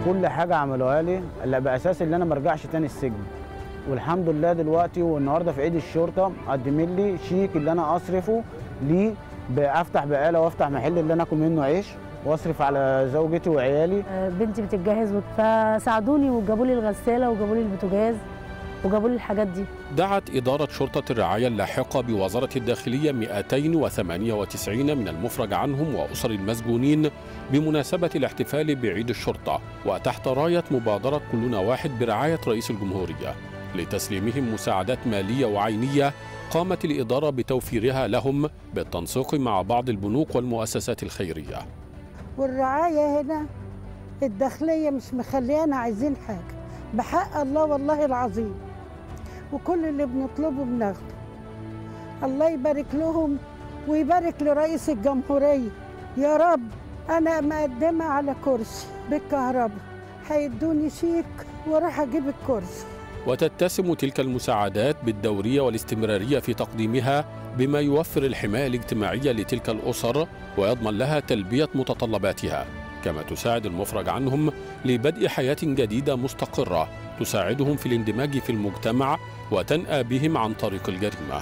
كل حاجه عملوها لي اللي باساس ان انا ما ارجعش تاني السجن والحمد لله دلوقتي والنهارده في عيد الشرطه مقدمين لي شيك اللي انا اصرفه ليه افتح بقاله وافتح محل اللي انا اكل منه عيش واصرف على زوجتي وعيالي آه، بنتي بتتجهز وت- فساعدوني وجابوا لي الغساله وجابوا لي البوتاجاز وجابوا لي الحاجات دي دعت إدارة شرطة الرعاية اللاحقة بوزارة الداخلية 298 من المفرج عنهم وأسر المسجونين بمناسبة الاحتفال بعيد الشرطة وتحت راية مبادرة كلنا واحد برعاية رئيس الجمهورية لتسليمهم مساعدات مالية وعينية قامت الإدارة بتوفيرها لهم بالتنسيق مع بعض البنوك والمؤسسات الخيرية والرعاية هنا الداخلية مش مخليانا عايزين حاجة بحق الله والله العظيم وكل اللي بنطلبه بناخده الله يبارك لهم ويبارك لرئيس الجمهورية يا رب أنا مقدمة على كرسي بالكهرباء هيدوني شيك وراح أجيب الكرسي وتتسم تلك المساعدات بالدورية والاستمرارية في تقديمها بما يوفر الحماية الاجتماعية لتلك الأسر ويضمن لها تلبية متطلباتها كما تساعد المفرج عنهم لبدء حياة جديدة مستقرة تساعدهم في الاندماج في المجتمع وتنأى بهم عن طريق الجريمة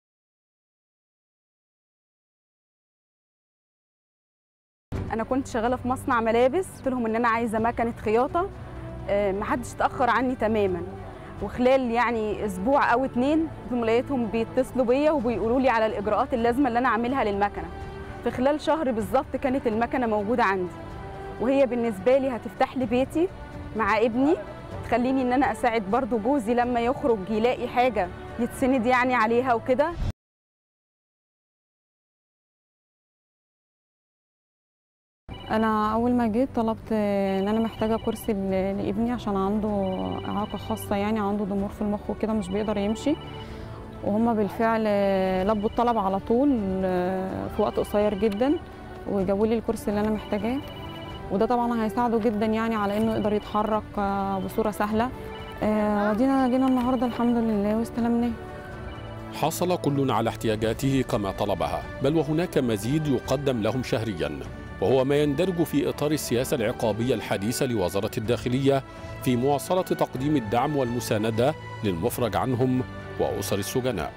انا كنت شغاله في مصنع ملابس قلت لهم ان انا عايزه مكنه خياطه آه، محدش اتاخر عني تماما وخلال يعني اسبوع او اتنين ثم لقيتهم بيتصلوا بيا وبيقولوا لي على الاجراءات اللازمه اللي انا اعملها للمكنه في خلال شهر بالظبط كانت المكنه موجوده عندي وهي بالنسبه لي هتفتح لي بيتي مع ابني تخليني ان انا اساعد برضو جوزي لما يخرج يلاقي حاجه يتسند يعني عليها وكده انا اول ما جيت طلبت ان انا محتاجه كرسي ل- لابني عشان عنده اعاقه خاصه يعني عنده ضمور في المخ وكده مش بيقدر يمشي وهم بالفعل لبوا الطلب على طول في وقت قصير جدا وجابوا لي الكرسي اللي انا محتاجاه وده طبعا هيساعده جدا يعني على انه يقدر يتحرك آه، بصوره سهله آه، ودينا جينا النهارده الحمد لله واستلمناه حصل كل على احتياجاته كما طلبها بل وهناك مزيد يقدم لهم شهريا وهو ما يندرج في إطار السياسة العقابية الحديثة لوزارة الداخلية في مواصلة تقديم الدعم والمساندة للمفرج عنهم وأسر السجناء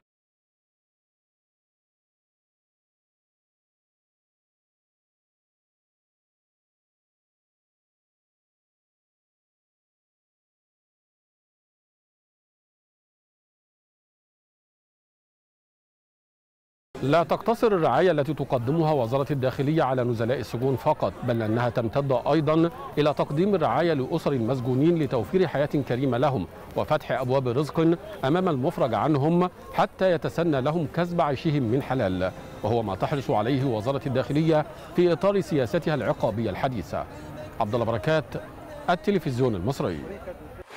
لا تقتصر الرعاية التي تقدمها وزارة الداخلية على نزلاء السجون فقط بل أنها تمتد أيضا إلى تقديم الرعاية لأسر المسجونين لتوفير حياة كريمة لهم وفتح أبواب رزق أمام المفرج عنهم حتى يتسنى لهم كسب عيشهم من حلال وهو ما تحرص عليه وزارة الداخلية في إطار سياستها العقابية الحديثة عبد الله بركات التلفزيون المصري